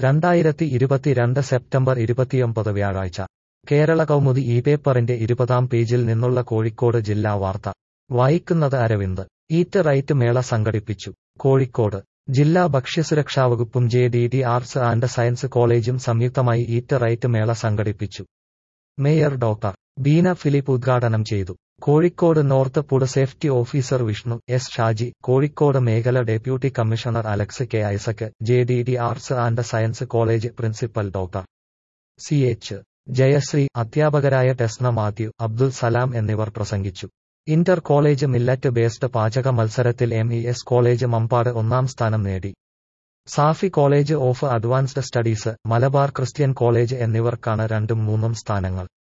രണ്ടായിരത്തി ഇരുപത്തിരണ്ട് സെപ്റ്റംബർ ഇരുപത്തിയൊമ്പത് വ്യാഴാഴ്ച കേരള കൗമുദി ഈ പേപ്പറിന്റെ ഇരുപതാം പേജിൽ നിന്നുള്ള കോഴിക്കോട് ജില്ലാ വാർത്ത വായിക്കുന്നത് അരവിന്ദ് ഈറ്റ് റൈറ്റ് മേള സംഘടിപ്പിച്ചു കോഴിക്കോട് ജില്ലാ ഭക്ഷ്യസുരക്ഷാ വകുപ്പും J D D arts and science കോളേജും സംയുക്തമായി ഈറ്റ് റൈറ്റ് മേള സംഘടിപ്പിച്ചു മേയർ ഡോക്ടർ ബീന ഫിലിപ്പ് ഉദ്ഘാടനം ചെയ്തു Kozhikode north food safety officer Vishnu S Shaji Kozhikode മേഖല deputy commissioner Alex K Isaac J D D arts and science college principal doctor C H Jayasree അധ്യാപകരായ ടെസ്ന മാത്യു അബ്ദുൽ സലാം എന്നിവർ പ്രസംഗിച്ചു ഇന്റർ കോളേജ് മില്ലറ്റ് ബേസ്ഡ് പാചക മത്സരത്തിൽ M E S college Mampad ഒന്നാം സ്ഥാനം നേടി Safi college of advanced studies Malabar Christian college എന്നിവർക്കാണ് രണ്ടും മൂന്നും സ്ഥാനങ്ങൾ